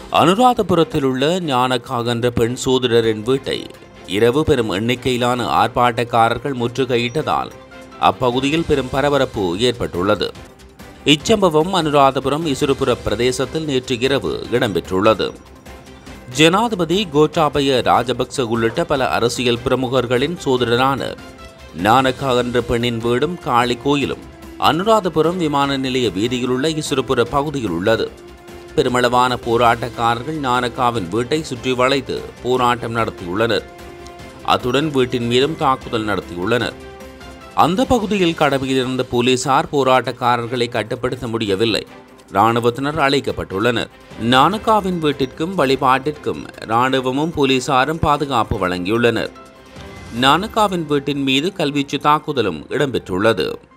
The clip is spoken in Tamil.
அனுராதபுரத்தில் உள்ள ஞானக்காக என்ற பெண் சோதரரின் வீட்டை இரவு பெரும் எண்ணிக்கையிலான ஆர்ப்பாட்டக்காரர்கள் முற்றுகையிட்டதால் அப்பகுதியில் பெரும் பரபரப்பு ஏற்பட்டுள்ளது இச்சம்பவம் அனுராதபுரம் இசுருபுர பிரதேசத்தில் நேற்று இரவு இடம்பெற்றுள்ளது ஜனாதிபதி கோட்டாபய ராஜபக்ச உள்ளிட்ட பல அரசியல் பிரமுகர்களின் சோதரனான நானக்கா என்ற பெண்ணின் வீடும் காளி கோயிலும் அனுராதபுரம் விமான நிலைய வீதியில் உள்ள இசுருபுர பகுதியில் உள்ளது பெருமளவான போராட்டக்காரர்கள் நானக்காவின் வீட்டை சுற்றி வளைத்து போராட்டம் நடத்தியுள்ளனர் அத்துடன் வீட்டின் மீதும் தாக்குதல் நடத்தியுள்ளனர் அந்த பகுதியில் கடமையில் இருந்த போலீசார் போராட்டக்காரர்களை கட்டுப்படுத்த முடியவில்லை இராணுவத்தினர் அழைக்கப்பட்டுள்ளனர் நானக்காவின் வீட்டிற்கும் வழிபாட்டிற்கும் இராணுவமும் போலீசாரும் பாதுகாப்பு வழங்கியுள்ளனர் நானக்காவின் வீட்டின் மீது கல்வீச்சு தாக்குதலும் இடம்பெற்றுள்ளது